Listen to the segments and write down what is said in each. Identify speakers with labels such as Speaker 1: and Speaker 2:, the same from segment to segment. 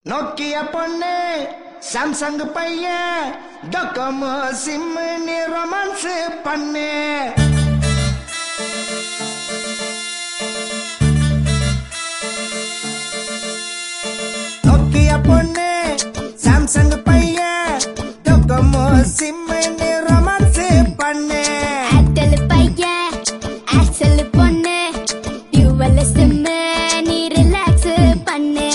Speaker 1: நோக்கிய பொண்ணு சாம்சங் பையன் டொக்கமோ சிம்மு நீ ரொமான்ஸ் பண்ணு நோக்கிய பொண்ணு சாம்சங் பையன் டொக்கமோ சிம்மு நீ ரொமான்ஸ் பண்ணு
Speaker 2: ஆக்டல் பையன் ஆக்சல் பொண்ணு டியூவல் சிம்மு நீ ரிலாக்ஸ் பண்ணு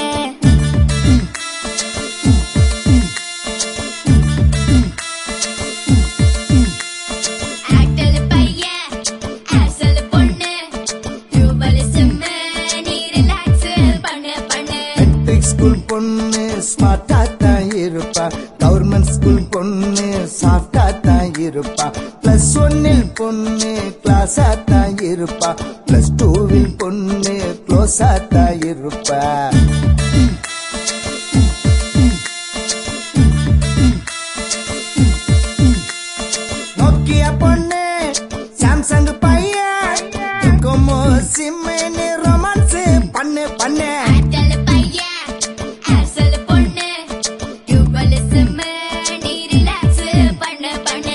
Speaker 2: ஆக்டல் பையன் ஆக்சல் பொண்ணு டியூவல் சிம்மு நீ ரிலாக்ஸ் பண்ணு பண்ணு
Speaker 1: மெட்ரிக் ஸ்கூல் பொண்ணு ஸ்மார்ட்டா தான் இருப்பா கவர்மெண்ட் ஸ்கூல் பொண்ணு சாஃப்டா தான் இருப்பா பிளஸ் ஒன்னில் பொண்ணு கிளாஸா தான் இருப்பா பிளஸ் டூவில் பொண்ணு க்ளோஸா தான் இருப்பா நோக்கிய பொண்ணு சாம்சங் பையன் கொமோ சிம்மு நீ ரொமான்ஸ் பண்ணு பண்ணு
Speaker 2: ஆக்டல் பையன் ஆக்சல் பொண்ணு டியூவல் சிம்மு நீ ரிலாக்ஸ் பண்ணு பண்ணு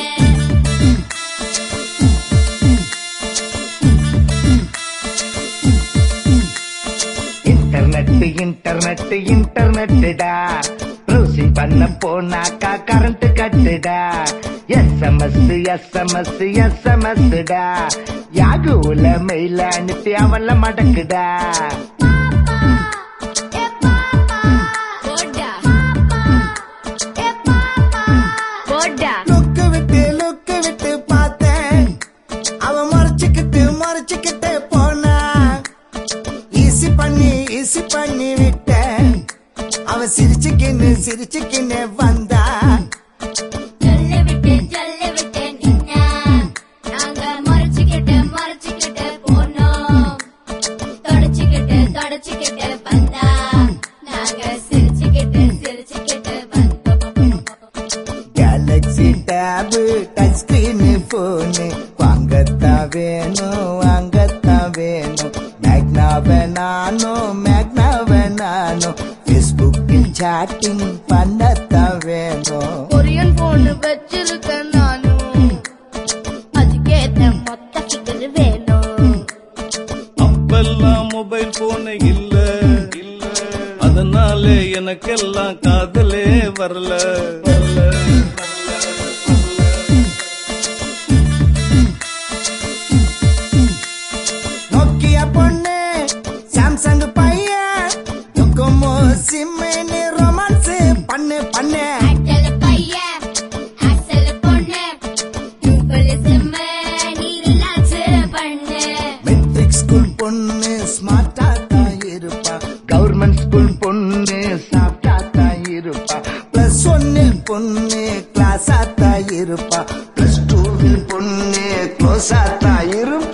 Speaker 1: இன்டர்நெட் இன்டர்நெட் இன்டர்நெட்டுடா ப்ரௌசிங் பண்ண போனாக்கா கரண்ட் கட்டுடா எஸ்எம்எஸ் எஸ்எம்எஸ் எஸ்எம்எஸ்டா யாகுல மெயில அனுப்பி அவள மடக்குடா
Speaker 2: போடா போடா
Speaker 1: லுக்கு விட்டு லுக்கு விட்டு பார்த்தேன் அவ மறைச்சுக்கிட்டு மறைச்சுக்கிட்டு போனா ஈசி பண்ணி ஈசி பண்ணி விட்டேன் அவ சிரிச்சுக்கின்னு சிரிச்சுக்கின்னு வந்தா
Speaker 2: சொல்ல விட்டு சொல்ல விட்டு நின்னா நாங்க மறைச்சுக்கிட்டு மறைச்சுக்கிட்டு போனோம் தொடச்சுக்கிட்டு தொடச்சுக்கிட்டு வந்தா நாங்க சிரிச்சுக்கிட்டு சிரிச்சுக்கிட்டு வந்தோம்
Speaker 1: Galaxy tab touch screen phone வாங்கத்தான் வேணும் வாங்கத்தான் வேணும் மேக்னா வேணானும் மேக்னா வேணானும் ஃபேஸ்புக்கில் சாட்டிங் பண்ணத்தான் வேணும்
Speaker 2: கொரியன் போன் வச்சிருக்கேன் நானும் அதுக்கேத்த மொத்த ஃபிகர் வேணும்
Speaker 3: அப்பெல்லாம் மொபைல் போன் இல்ல இல்ல அதனால எனக்கெல்லாம் காதலே வரல வரல
Speaker 1: நோக்கிய பொண்ணு சாம்சங் பையன் டொக்கோமோ சிம்மு நீ ரொமான்ஸ் பண்ணு பண்ணு
Speaker 2: ஆக்டல் பையன் ஆக்சல் பொண்ணு டியூபல் சிம்மு நீ ரிலாக்ஸ் பண்ணு
Speaker 1: மெட்ரிக் ஸ்கூல் பொண்ணு ஸ்மார்ட்டா தான் இருப்பா கவர்மெண்ட் ஸ்கூல் பொண்ணு சாஃப்டா தான் இருப்பா பிளஸ் ஒன்னில் பொண்ணு கிளாஸா தான் இருப்பா பிளஸ் டூவில் பொண்ணு க்ளோஸா தான் இருப்பா